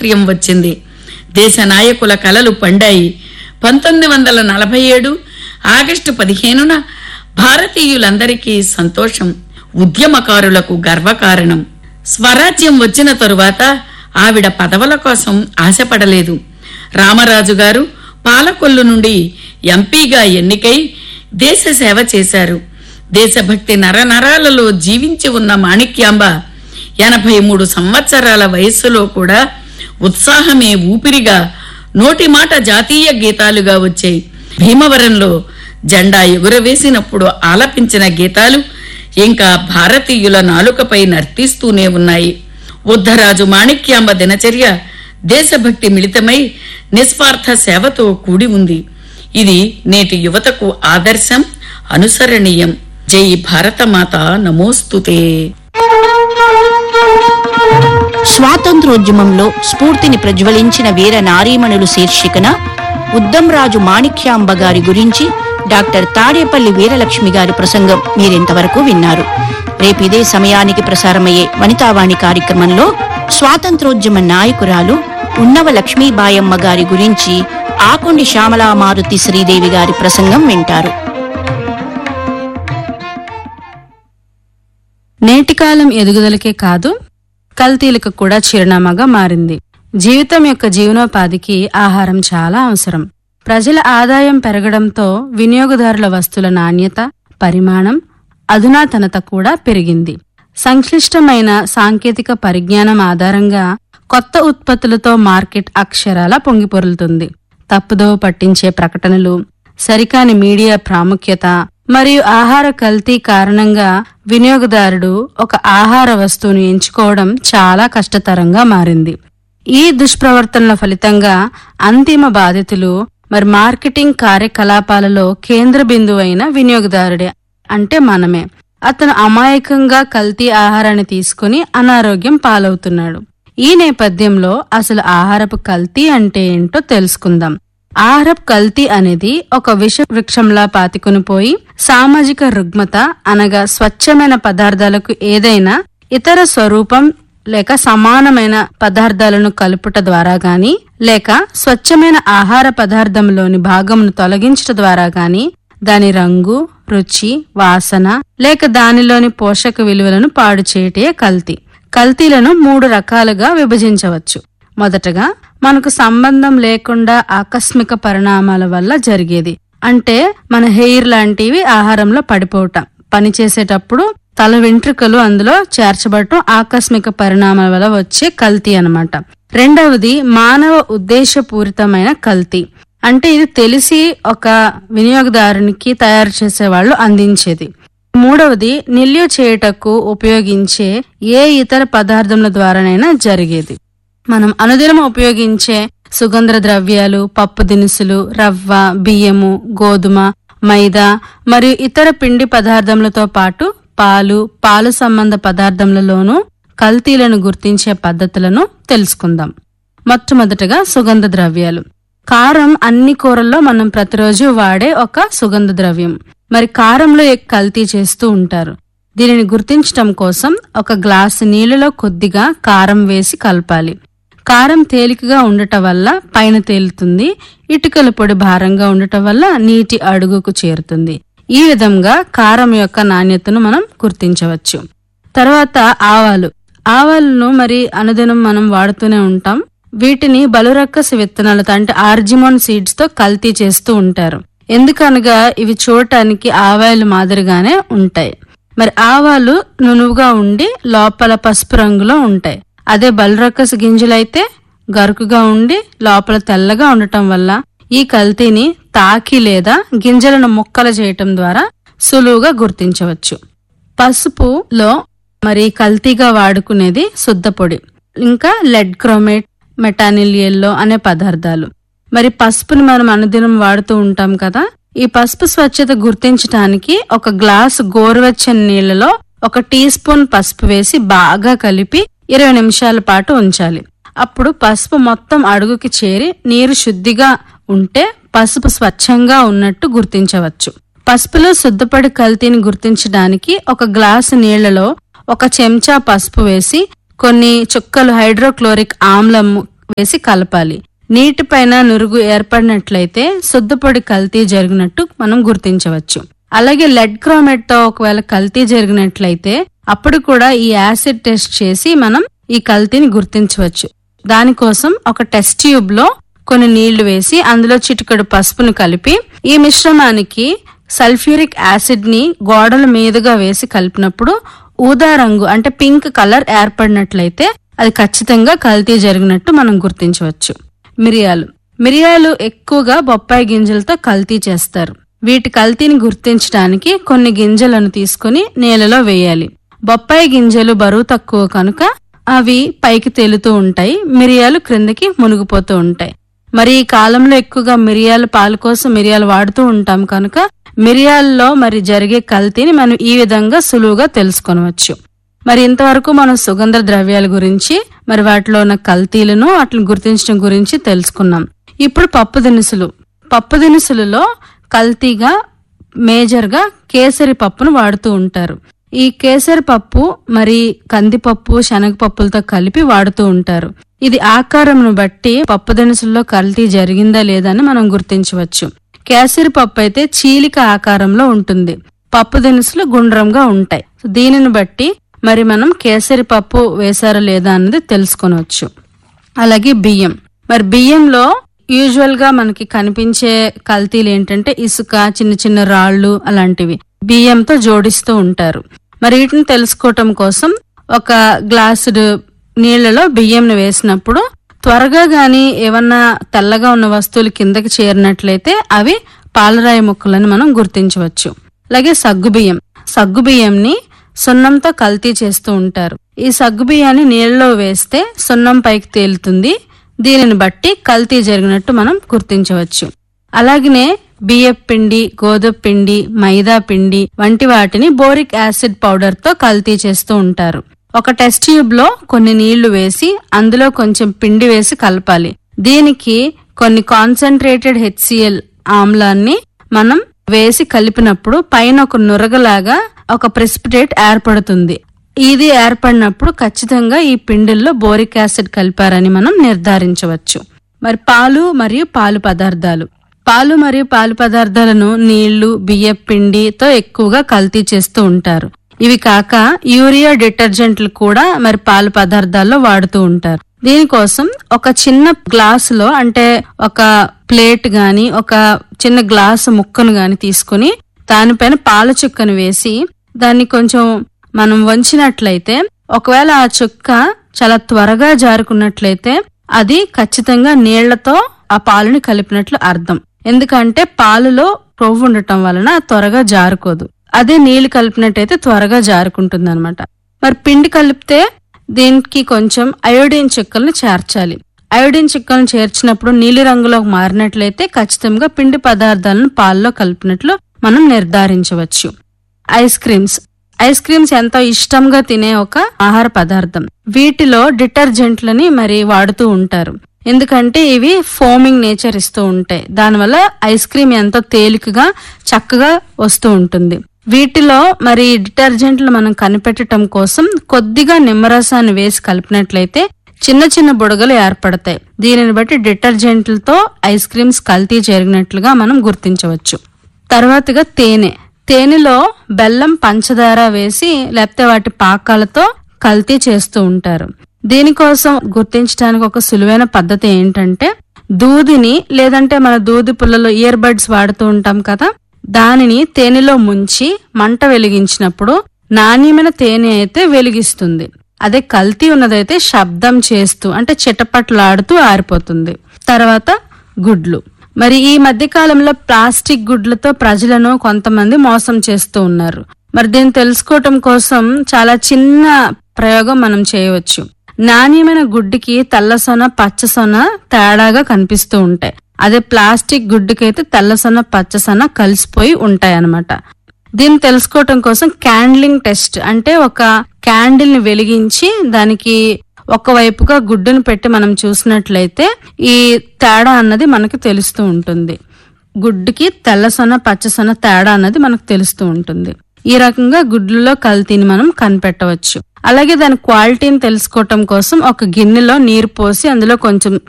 స్వాతంత్ర్యం వచ్చింది దేశ నాయకుల కలలు పండాయి పంతొమ్మిది వందల నలభై ఏడు ఆగస్టు పదిహేనున భారతీయులందరికీ సంతోషం ఉద్యమకారులకు గర్వకారణం స్వరాజ్యం వచ్చిన తరువాత ఆవిడ పదవుల కోసం ఆశపడలేదు రామరాజు గారు పాలకొల్లు నుండి ఎంపీగా ఎన్నికై దేశ సేవ చేశారు దేశభక్తి నరనరాలలో జీవించి ఉన్న మాణిక్యాంబ ఎనభై మూడు సంవత్సరాల వయస్సులో కూడా ఉత్సాహమే ఊపిరిగా నోటి మాట జాతీయ గీతాలుగా వచ్చాయి భీమవరంలో జెండా ఎగురవేసినప్పుడు ఆలపించిన గీతాలు ఇంకా భారతీయుల నాలుకపై నర్తిస్తూనే ఉన్నాయి ఉద్ధరాజు మాణిక్యాంబ దినచర్య దేశభక్తి మిళితమై నిస్వార్థ సేవతో కూడి ఉంది ఇది నేటి యువతకు ఆదర్శం అనుసరణీయం జై భారతమాత నమోస్తుతే స్వాతంత్రోద్యమంలో స్ఫూర్తిని ప్రజ్వలించిన వీర నారీమణులు శీర్షికన ఉద్దంరాజు మాణిక్యాంబ గారి గురించి డాక్టర్ తాడేపల్లి వీరలక్ష్మి గారి ప్రసంగం మీరింతవరకు విన్నారు రేపు ఇదే సమయానికి ప్రసారమయ్యే వనితావాణి కార్యక్రమంలో స్వాతంత్రోద్యమ నాయకురాలు ఉన్నవ లక్ష్మీబాయమ్మ గారి గురించి ఆకొండి శ్యామలామారుతి శ్రీదేవి గారి ప్రసంగం వింటారు నేటికాలం ఎదుగుదలకే కాదు కల్తీలకు కూడా చిరునామాగా మారింది జీవితం యొక్క జీవనోపాధికి ఆహారం చాలా అవసరం ప్రజల ఆదాయం పెరగడంతో వినియోగదారుల వస్తువుల నాణ్యత పరిమాణం అధునాతనత కూడా పెరిగింది సంక్లిష్టమైన సాంకేతిక పరిజ్ఞానం ఆధారంగా కొత్త ఉత్పత్తులతో మార్కెట్ అక్షరాల పొంగిపొరులుతుంది తప్పుదోవ పట్టించే ప్రకటనలు సరికాని మీడియా ప్రాముఖ్యత మరియు ఆహార కల్తీ కారణంగా వినియోగదారుడు ఒక ఆహార వస్తువును ఎంచుకోవడం చాలా కష్టతరంగా మారింది ఈ దుష్ప్రవర్తనల ఫలితంగా అంతిమ బాధితులు మరి మార్కెటింగ్ కార్యకలాపాలలో కేంద్ర బిందువు అయిన వినియోగదారుడే అంటే మనమే అతను అమాయకంగా కల్తీ ఆహారాన్ని తీసుకుని అనారోగ్యం పాలవుతున్నాడు ఈ నేపథ్యంలో అసలు ఆహారపు కల్తీ అంటే ఏంటో తెలుసుకుందాం ఆహారపు కల్తీ అనేది ఒక విష వృక్షంలా పాతికొని పోయి సామాజిక రుగ్మత అనగా స్వచ్ఛమైన పదార్థాలకు ఏదైనా ఇతర స్వరూపం లేక సమానమైన పదార్థాలను కలుపుట ద్వారా గాని లేక స్వచ్ఛమైన ఆహార పదార్థంలోని భాగమును తొలగించట ద్వారా గాని దాని రంగు రుచి వాసన లేక దానిలోని పోషక విలువలను పాడు చేయటే కల్తీ కల్తీలను మూడు రకాలుగా విభజించవచ్చు మొదటగా మనకు సంబంధం లేకుండా ఆకస్మిక పరిణామాల వల్ల జరిగేది అంటే మన హెయిర్ లాంటివి ఆహారంలో పడిపోవటం పని చేసేటప్పుడు తల వెంట్రుకలు అందులో చేర్చబడటం ఆకస్మిక పరిణామాల వల్ల వచ్చే కల్తీ అన్నమాట రెండవది మానవ ఉద్దేశపూరితమైన కల్తీ అంటే ఇది తెలిసి ఒక వినియోగదారునికి తయారు చేసే వాళ్ళు అందించేది మూడవది నిల్వ చేయుటకు ఉపయోగించే ఏ ఇతర పదార్థముల ద్వారానైనా జరిగేది మనం అనుదినం ఉపయోగించే సుగంధ ద్రవ్యాలు పప్పు దినుసులు రవ్వ బియ్యము గోధుమ మైదా మరియు ఇతర పిండి పదార్థములతో పాటు పాలు పాలు సంబంధ పదార్థములలోనూ కల్తీలను గుర్తించే పద్ధతులను తెలుసుకుందాం మొట్టమొదటగా సుగంధ ద్రవ్యాలు కారం అన్ని కూరల్లో మనం ప్రతిరోజు వాడే ఒక సుగంధ ద్రవ్యం మరి కారంలో ఎక్ కల్తీ చేస్తూ ఉంటారు దీనిని గుర్తించటం కోసం ఒక గ్లాసు నీళ్లలో కొద్దిగా కారం వేసి కలపాలి కారం తేలికగా ఉండటం వల్ల పైన తేలుతుంది ఇటుకల పొడి భారంగా ఉండటం వల్ల నీటి అడుగుకు చేరుతుంది ఈ విధంగా కారం యొక్క నాణ్యతను మనం గుర్తించవచ్చు తర్వాత ఆవాలు ఆవాలను మరి అనుదినం మనం వాడుతూనే ఉంటాం వీటిని బలురక్కసి విత్తనాలతో అంటే ఆర్జిమోన్ సీడ్స్ తో కల్తీ చేస్తూ ఉంటారు ఎందుకనగా ఇవి చూడటానికి ఆవాలు మాదిరిగానే ఉంటాయి మరి ఆవాలు నునువుగా ఉండి లోపల పసుపు రంగులో ఉంటాయి అదే బలురక్కస్ గింజలైతే గరుకుగా ఉండి లోపల తెల్లగా ఉండటం వల్ల ఈ కల్తీని తాకి లేదా గింజలను ముక్కలు చేయటం ద్వారా సులువుగా గుర్తించవచ్చు పసుపులో మరి కల్తీగా వాడుకునేది శుద్ధ పొడి ఇంకా లెడ్ క్రోమేట్ మెటానిల్ ఎల్లో అనే పదార్థాలు మరి పసుపుని మనం అనుదినం వాడుతూ ఉంటాం కదా ఈ పసుపు స్వచ్ఛత గుర్తించడానికి ఒక గ్లాస్ గోరువెచ్చని నీళ్లలో ఒక టీ స్పూన్ పసుపు వేసి బాగా కలిపి ఇరవై నిమిషాల పాటు ఉంచాలి అప్పుడు పసుపు మొత్తం అడుగుకి చేరి నీరు శుద్ధిగా ఉంటే పసుపు స్వచ్ఛంగా ఉన్నట్టు గుర్తించవచ్చు పసుపులో శుద్ధపడి కల్తీని గుర్తించడానికి ఒక గ్లాసు నీళ్లలో ఒక చెంచా పసుపు వేసి కొన్ని చుక్కలు హైడ్రోక్లోరిక్ ఆమ్లం వేసి కలపాలి నీటిపైన నురుగు ఏర్పడినట్లయితే శుద్ధపొడి కల్తీ జరిగినట్టు మనం గుర్తించవచ్చు అలాగే లెడ్ క్రోమెట్ తో ఒకవేళ కల్తీ జరిగినట్లయితే అప్పుడు కూడా ఈ యాసిడ్ టెస్ట్ చేసి మనం ఈ కల్తీని గుర్తించవచ్చు దానికోసం ఒక టెస్ట్ ట్యూబ్ లో కొన్ని నీళ్లు వేసి అందులో చిటికెడు పసుపును కలిపి ఈ మిశ్రమానికి సల్ఫ్యూరిక్ యాసిడ్ ని గోడల మీదుగా వేసి కలిపినప్పుడు ఊదా రంగు అంటే పింక్ కలర్ ఏర్పడినట్లయితే అది ఖచ్చితంగా కల్తీ జరిగినట్టు మనం గుర్తించవచ్చు మిరియాలు మిరియాలు ఎక్కువగా బొప్పాయి గింజలతో కల్తీ చేస్తారు వీటి కల్తీని గుర్తించడానికి కొన్ని గింజలను తీసుకుని నేలలో వేయాలి బొప్పాయి గింజలు బరువు తక్కువ కనుక అవి పైకి తేలుతూ ఉంటాయి మిరియాలు క్రిందకి మునిగిపోతూ ఉంటాయి మరి ఈ కాలంలో ఎక్కువగా మిరియాలు పాలు కోసం మిరియాలు వాడుతూ ఉంటాం కనుక మిరియాల్లో మరి జరిగే కల్తీని మనం ఈ విధంగా సులువుగా తెలుసుకొనవచ్చు మరి ఇంతవరకు మనం సుగంధ ద్రవ్యాల గురించి మరి వాటిలో ఉన్న కల్తీలను వాటిని గుర్తించడం గురించి తెలుసుకున్నాం ఇప్పుడు పప్పు దినుసులు పప్పు దినుసులలో కల్తీగా మేజర్ గా కేసరి పప్పును వాడుతూ ఉంటారు ఈ కేసరి పప్పు మరి కందిపప్పు శనగపప్పులతో కలిపి వాడుతూ ఉంటారు ఇది ఆకారంను బట్టి పప్పు దినుసుల్లో కల్తీ జరిగిందా లేదా అని మనం గుర్తించవచ్చు కేసరి పప్పు అయితే చీలిక ఆకారంలో ఉంటుంది పప్పు దినుసులు గుండ్రంగా ఉంటాయి సో దీనిని బట్టి మరి మనం కేసరి పప్పు వేశారా లేదా అన్నది తెలుసుకొనవచ్చు అలాగే బియ్యం మరి బియ్యంలో యూజువల్ గా మనకి కనిపించే కల్తీలు ఏంటంటే ఇసుక చిన్న చిన్న రాళ్ళు అలాంటివి బియ్యంతో జోడిస్తూ ఉంటారు మరి వీటిని తెలుసుకోవటం కోసం ఒక గ్లాసుడు నీళ్లలో బియ్యంను వేసినప్పుడు త్వరగా గాని ఏమన్నా తెల్లగా ఉన్న వస్తువులు కిందకి చేరినట్లయితే అవి పాలరాయి ముక్కలని మనం గుర్తించవచ్చు అలాగే సగ్గుబియ్యం సగ్గుబియ్యంని సున్నంతో కల్తీ చేస్తూ ఉంటారు ఈ సగ్గుబియ్యాన్ని నీళ్ళలో వేస్తే సున్నం పైకి తేలుతుంది దీనిని బట్టి కల్తీ జరిగినట్టు మనం గుర్తించవచ్చు అలాగనే బియ్యపు పిండి గోధుమ పిండి మైదా పిండి వంటి వాటిని బోరిక్ యాసిడ్ పౌడర్ తో కల్తీ చేస్తూ ఉంటారు ఒక టెస్ట్ ట్యూబ్ లో కొన్ని నీళ్లు వేసి అందులో కొంచెం పిండి వేసి కలపాలి దీనికి కొన్ని కాన్సన్ట్రేటెడ్ హెచ్సిఎల్ ఆమ్లాన్ని మనం వేసి కలిపినప్పుడు పైన ఒక నురగలాగా ఒక ప్రెసిపిటేట్ ఏర్పడుతుంది ఇది ఏర్పడినప్పుడు ఖచ్చితంగా ఈ పిండిల్లో బోరిక్ యాసిడ్ కలిపారని మనం నిర్ధారించవచ్చు మరి పాలు మరియు పాలు పదార్థాలు పాలు మరియు పాలు పదార్థాలను నీళ్లు బియ్యం పిండితో ఎక్కువగా కల్తీ చేస్తూ ఉంటారు ఇవి కాక యూరియా డిటర్జెంట్లు కూడా మరి పాలు పదార్థాల్లో వాడుతూ ఉంటారు దీనికోసం ఒక చిన్న గ్లాసులో అంటే ఒక ప్లేట్ గాని ఒక చిన్న గ్లాసు ముక్కను గాని తీసుకుని దానిపైన పాల చుక్కను వేసి దాన్ని కొంచెం మనం వంచినట్లయితే ఒకవేళ ఆ చుక్క చాలా త్వరగా జారుకున్నట్లయితే అది ఖచ్చితంగా నీళ్లతో ఆ పాలుని కలిపినట్లు అర్థం ఎందుకంటే పాలులో కొవ్వు ఉండటం వలన త్వరగా జారుకోదు అదే నీళ్లు కలిపినట్టయితే త్వరగా జారుకుంటుంది అనమాట మరి పిండి కలిపితే దీనికి కొంచెం అయోడిన్ చుక్కలను చేర్చాలి అయోడిన్ చుక్కలను చేర్చినప్పుడు నీలి రంగులోకి మారినట్లయితే ఖచ్చితంగా పిండి పదార్థాలను పాల్లో కలిపినట్లు మనం నిర్ధారించవచ్చు ఐస్ క్రీమ్స్ ఐస్ క్రీమ్స్ ఎంతో ఇష్టంగా తినే ఒక ఆహార పదార్థం వీటిలో డిటర్జెంట్లని మరి వాడుతూ ఉంటారు ఎందుకంటే ఇవి ఫోమింగ్ నేచర్ ఇస్తూ ఉంటాయి దానివల్ల ఐస్ క్రీమ్ ఎంతో తేలికగా చక్కగా వస్తూ ఉంటుంది వీటిలో మరి డిటర్జెంట్లు మనం కనిపెట్టడం కోసం కొద్దిగా నిమ్మరసాన్ని వేసి కలిపినట్లయితే చిన్న చిన్న బుడగలు ఏర్పడతాయి దీనిని బట్టి డిటర్జెంట్లతో ఐస్ క్రీమ్స్ కల్తీ జరిగినట్లుగా మనం గుర్తించవచ్చు తర్వాతగా తేనె తేనెలో బెల్లం పంచదార వేసి లేకపోతే వాటి పాకాలతో కల్తీ చేస్తూ ఉంటారు దీనికోసం గుర్తించడానికి ఒక సులువైన పద్ధతి ఏంటంటే దూదిని లేదంటే మన దూది పుల్లలో ఇయర్ బడ్స్ వాడుతూ ఉంటాం కదా దానిని తేనెలో ముంచి మంట వెలిగించినప్పుడు నాణ్యమైన తేనె అయితే వెలిగిస్తుంది అదే కల్తీ ఉన్నదైతే శబ్దం చేస్తూ అంటే చిటపట్లాడుతూ ఆరిపోతుంది తర్వాత గుడ్లు మరి ఈ మధ్య కాలంలో ప్లాస్టిక్ గుడ్లతో ప్రజలను కొంతమంది మోసం చేస్తూ ఉన్నారు మరి దీన్ని తెలుసుకోవటం కోసం చాలా చిన్న ప్రయోగం మనం చేయవచ్చు నాణ్యమైన గుడ్డుకి తెల్లసొన పచ్చసొన తేడాగా కనిపిస్తూ ఉంటాయి అదే ప్లాస్టిక్ గుడ్డుకైతే తెల్లసొన పచ్చసొన కలిసిపోయి ఉంటాయి అన్నమాట దీన్ని తెలుసుకోవటం కోసం క్యాండ్లింగ్ టెస్ట్ అంటే ఒక క్యాండిల్ ని వెలిగించి దానికి ఒకవైపుగా గుడ్డును పెట్టి మనం చూసినట్లయితే ఈ తేడా అన్నది మనకు తెలుస్తూ ఉంటుంది గుడ్డుకి తెల్లసొన పచ్చసొన తేడా అన్నది మనకు తెలుస్తూ ఉంటుంది ఈ రకంగా గుడ్లలో కల్తీని మనం కనిపెట్టవచ్చు అలాగే దాని క్వాలిటీని తెలుసుకోవటం కోసం ఒక గిన్నెలో నీరు పోసి అందులో కొంచెం